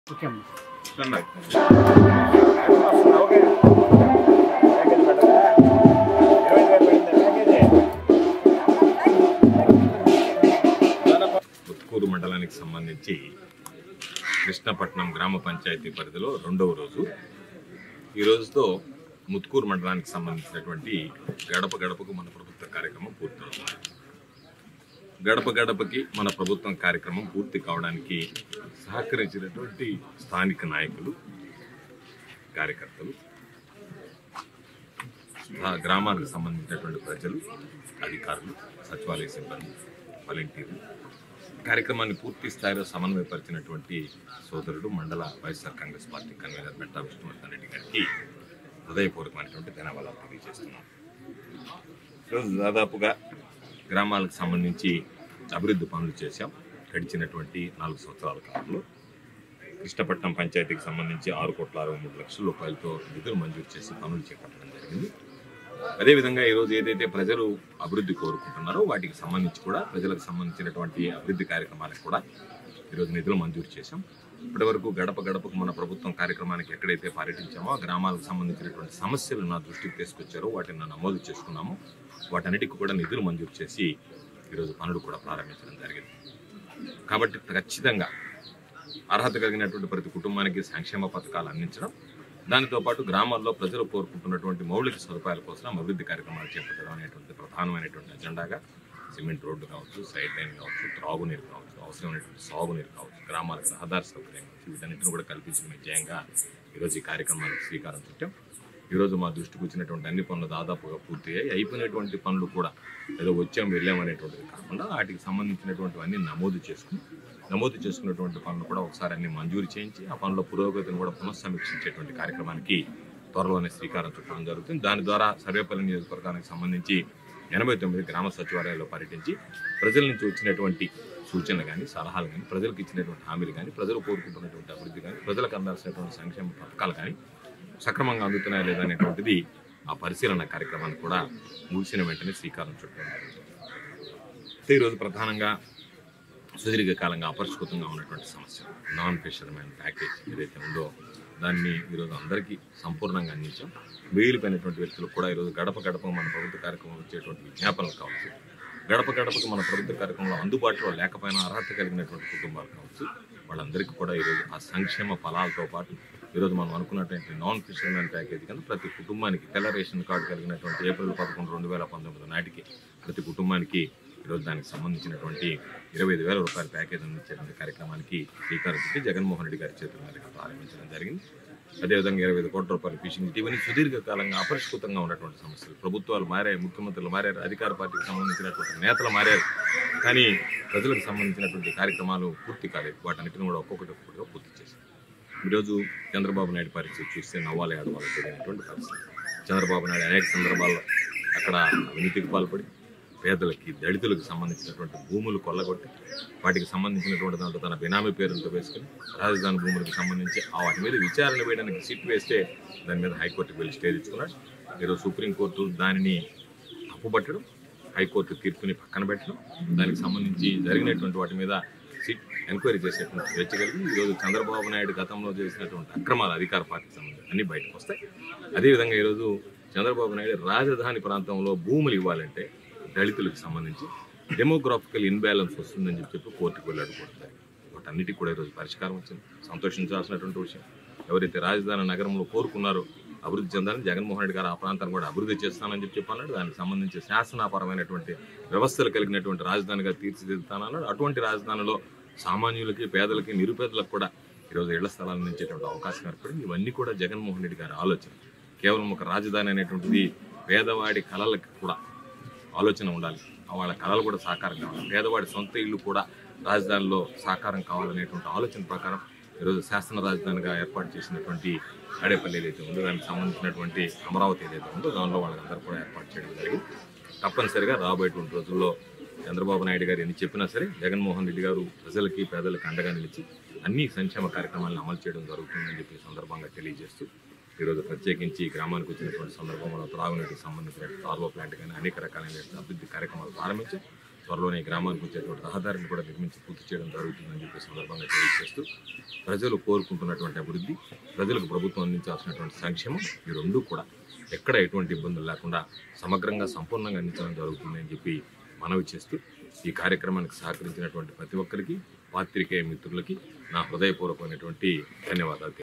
okay అమ్మా ముత్కూరు మండలానికి సంబంధించి కృష్ణపట్నం గ్రామ పంచాయతీ పరిధిలో రెండవ రోజు ఈ రోజుతో ముత్కూరు మండలానికి సంబంధించినటువంటి గడప గడపకు మన ప్రభుత్వ కార్యక్రమం పూర్తవుతుంది గడప గడపకి మన ప్రభుత్వం కార్యక్రమం పూర్తి కావడానికి సహకరించినటువంటి స్థానిక నాయకులు కార్యకర్తలు ఆ గ్రామాలకు సంబంధించినటువంటి ప్రజలు అధికారులు సచివాలయ సిబ్బంది వాలంటీర్లు కార్యక్రమాన్ని పూర్తి స్థాయిలో సమన్వయపరిచినటువంటి సోదరుడు మండల YSR Congress party convener Metta Vishnuvardhan Reddy గారికి హృదయపూర్వకమైనటువంటి ధన్యవాదాలు తెలియజేస్తున్నాం ఈరోజు దాదాపుగా గ్రామాలకు సంబంధించి అభివృద్ధి పనులు చేశాం గడిచినటువంటి నాలుగు సంవత్సరాల కాలంలో కృష్ణపట్నం పంచాయతీకి సంబంధించి ఆరు కోట్ల అరవై మూడు లక్షల రూపాయలతో నిధులు మంజూరు చేసి పనులు చేపట్టడం జరిగింది అదేవిధంగా ఈరోజు ఏదైతే ప్రజలు అభివృద్ధి కోరుకుంటున్నారో వాటికి సంబంధించి కూడా ప్రజలకు సంబంధించినటువంటి అభివృద్ధి కార్యక్రమాలకు కూడా ఈరోజు నిధులు మంజూరు చేశాం ఇప్పటివరకు గడప గడపకు మన ప్రభుత్వం కార్యక్రమానికి ఎక్కడైతే పర్యటించామో ఆ గ్రామాలకు సంబంధించినటువంటి సమస్యలు నా దృష్టికి తీసుకొచ్చారో వాటిని నమోదు చేసుకున్నాము వాటన్నిటికి కూడా నిధులు మంజూరు చేసి ఈరోజు పనులు కూడా ప్రారంభించడం జరిగింది కాబట్టి ఖచ్చితంగా అర్హత కలిగినటువంటి ప్రతి కుటుంబానికి సంక్షేమ పథకాలు అందించడం దానితో పాటు గ్రామాల్లో ప్రజలు కోరుకుంటున్నటువంటి మౌలిక సదుపాయాల కోసం అభివృద్ధి కార్యక్రమాలు చేపట్టడం అనేటువంటి ప్రధానమైనటువంటి అజెండాగా సిమెంట్ రోడ్డు కావచ్చు సైడ్ లైన్ కావచ్చు త్రాగునీరు కావచ్చు అవసరమైనటువంటి సాగునీరు కావచ్చు గ్రామాలకు రహదారి సౌకర్యం కావచ్చు వీటన్నిటిని కూడా కల్పించిన ధ్యేయంగా ఈరోజు ఈ కార్యక్రమానికి శ్రీకారం చుట్టాం ఈరోజు మా దృష్టికి వచ్చినటువంటి అన్ని పనులు దాదాపుగా పూర్తయ్యాయి అయిపోయినటువంటి పనులు కూడా ఏదో వచ్చాం వెళ్ళాం అనేటువంటిది కాకుండా వాటికి సంబంధించినటువంటి అన్ని నమోదు చేసుకుని నమోదు చేసుకున్నటువంటి పనులు కూడా ఒకసారి అన్ని మంజూరు చేయించి ఆ పనుల పురోగతిని కూడా పునఃసమీక్షించేటువంటి కార్యక్రమానికి త్వరలోనే శ్రీకారం చుట్టడం జరుగుతుంది దాని ద్వారా సర్వేపల్లి నియోజకవర్గానికి సంబంధించి ఎనభై తొమ్మిది గ్రామ సచివాలయాల్లో పర్యటించి ప్రజల నుంచి వచ్చినటువంటి సూచనలు కానీ సలహాలు కానీ ప్రజలకు ఇచ్చినటువంటి హామీలు కానీ ప్రజలు కోరుకుంటున్నటువంటి అభివృద్ధి కానీ ప్రజలకు అందాల్సినటువంటి సంక్షేమ పథకాలు కానీ సక్రమంగా అందుతున్నాయా లేదా అనేటువంటిది ఆ పరిశీలన కార్యక్రమాన్ని కూడా ముగిసిన వెంటనే శ్రీకారం చుట్టడం జరుగుతుంది అయితే ఈరోజు ప్రధానంగా సుదీర్ఘకాలంగా అపరిష్కృతంగా ఉన్నటువంటి సమస్య నాన్ ఫిషర్మెన్ ప్యాకేజ్ ఏదైతే ఉందో దాన్ని ఈరోజు అందరికీ సంపూర్ణంగా అందించాం మిగిలిపోయినటువంటి వ్యక్తులకు కూడా ఈరోజు గడప గడప మన ప్రభుత్వ కార్యక్రమం వచ్చేటువంటి విజ్ఞాపనలు కావచ్చు గడప గడపకు మన ప్రభుత్వ కార్యక్రమంలో అందుబాటులో లేకపోయినా అర్హత కలిగినటువంటి కుటుంబాలు కావచ్చు వాళ్ళందరికీ కూడా ఈరోజు ఆ సంక్షేమ ఫలాలతో పాటు ఈరోజు మనం అనుకున్నటువంటి నాన్ ఫిషర్మెన్ ప్యాకేజ్ కింద ప్రతి కుటుంబానికి తెల్ల రేషన్ కార్డు కలిగినటువంటి ఏప్రిల్ పదకొండు రెండు వేల పంతొమ్మిది నాటికి ప్రతి కుటుంబానికి ఈరోజు దానికి సంబంధించినటువంటి ఇరవై ఐదు వేల రూపాయల ప్యాకేజ్ అందించేటువంటి కార్యక్రమానికి శ్రీకారం చుట్టి జగన్మోహన్ రెడ్డి గారి చేతుల మీదుగా ప్రారంభించడం జరిగింది అదేవిధంగా ఇరవై ఐదు కోట్ల రూపాయల ఫిషింగ్ ఇవన్నీ సుదీర్ఘకాలంగా అపరిష్కృతంగా ఉన్నటువంటి సమస్యలు ప్రభుత్వాలు మారాయి ముఖ్యమంత్రులు మారారు అధికార పార్టీకి సంబంధించినటువంటి నేతలు మారారు కానీ ప్రజలకు సంబంధించినటువంటి కార్యక్రమాలు పూర్తి కాలేదు వాటన్నిటిని కూడా ఒక్కొక్కటి ఒక్కొక్కటిగా పూర్తి చేశారు ఈరోజు చంద్రబాబు నాయుడు పరిస్థితి చూస్తే నవ్వాలి ఆడవాలి జరిగినటువంటి పరిస్థితి చంద్రబాబు నాయుడు అనేక సందర్భాల్లో అక్కడ అవినీతికి పాల్పడి పేదలకి దళితులకు సంబంధించినటువంటి భూములు కొల్లగొట్టి వాటికి సంబంధించినటువంటి దాంట్లో తన బినామీ పేరులతో వేసుకుని రాజధాని భూములకు సంబంధించి ఆ వాటి మీద విచారణ వేయడానికి సిట్ వేస్తే దాని మీద హైకోర్టుకి వెళ్ళి స్టే తెచ్చుకున్నాడు ఈరోజు సుప్రీంకోర్టు దానిని తప్పుపట్టడం హైకోర్టు తీర్పుని పక్కన పెట్టడం దానికి సంబంధించి జరిగినటువంటి వాటి మీద సిట్ ఎంక్వైరీ చేసేటువంటి స్వేచ్ఛ కలిగి ఈరోజు చంద్రబాబు నాయుడు గతంలో చేసినటువంటి అక్రమాలు అధికార పార్టీకి సంబంధించి అన్ని బయటకు వస్తాయి అదేవిధంగా ఈరోజు చంద్రబాబు నాయుడు రాజధాని ప్రాంతంలో భూములు ఇవ్వాలంటే దళితులకు సంబంధించి డెమోగ్రాఫికల్ ఇన్బ్యాలెన్స్ వస్తుందని చెప్పి చెప్పి కోర్టుకు వెళ్ళాడు కూడా వాటన్నిటికి కూడా ఈరోజు పరిష్కారం వచ్చింది సంతోషించాల్సినటువంటి విషయం ఎవరైతే రాజధాని నగరంలో కోరుకున్నారో అభివృద్ధి చెందాలని జగన్మోహన్ రెడ్డి గారు ఆ ప్రాంతాన్ని కూడా అభివృద్ధి చేస్తానని చెప్పి చెప్పన్నాడు దానికి సంబంధించి శాసనపరమైనటువంటి వ్యవస్థలు కలిగినటువంటి రాజధానిగా తీర్చిదిద్దుతానన్నాడు అటువంటి రాజధానిలో సామాన్యులకి పేదలకి నిరుపేదలకు కూడా ఈరోజు ఇళ్ల స్థలాలు అందించేటువంటి అవకాశం ఏర్పడింది ఇవన్నీ కూడా జగన్మోహన్ రెడ్డి గారి ఆలోచన కేవలం ఒక రాజధాని అనేటువంటిది పేదవాడి కళలకు కూడా ఆలోచన ఉండాలి వాళ్ళ కళలు కూడా సాకారం కావాలి పేదవాడి సొంత ఇల్లు కూడా రాజధానిలో సాకారం కావాలనేటువంటి ఆలోచన ప్రకారం ఈరోజు శాసన రాజధానిగా ఏర్పాటు చేసినటువంటి ఆడేపల్లి ఏదైతే ఉందో దానికి సంబంధించినటువంటి అమరావతి ఏదైతే ఉందో దానిలో వాళ్ళందరూ కూడా ఏర్పాటు చేయడం జరిగింది తప్పనిసరిగా రాబోయేటువంటి రోజుల్లో చంద్రబాబు నాయుడు గారు ఎన్ని చెప్పినా సరే జగన్మోహన్ రెడ్డి గారు ప్రజలకి పేదలకి అండగా నిలిచి అన్ని సంక్షేమ కార్యక్రమాలను అమలు చేయడం జరుగుతుందని చెప్పి ఈ సందర్భంగా తెలియజేస్తూ ఈరోజు ప్రత్యేకించి గ్రామానికి వచ్చినటువంటి సందర్భంలో త్రాగునీటికి సంబంధించిన తార్వో ప్లాంట్ కానీ అనేక రకాలైన అభివృద్ధి కార్యక్రమాలు ప్రారంభించి త్వరలోనే ఈ గ్రామానికి వచ్చేటువంటి రహదారిని కూడా నిర్మించి పూర్తి చేయడం జరుగుతుందని చెప్పి సందర్భంగా తెలియజేస్తూ ప్రజలు కోరుకుంటున్నటువంటి అభివృద్ధి ప్రజలకు ప్రభుత్వం అందించాల్సినటువంటి సంక్షేమం ఈ రెండు కూడా ఎక్కడ ఎటువంటి ఇబ్బందులు లేకుండా సమగ్రంగా సంపూర్ణంగా అందించడం జరుగుతుందని చెప్పి మనవి చేస్తూ ఈ కార్యక్రమానికి సహకరించినటువంటి ప్రతి ఒక్కరికి పాత్రికేయ మిత్రులకి నా హృదయపూర్వకమైనటువంటి ధన్యవాదాలు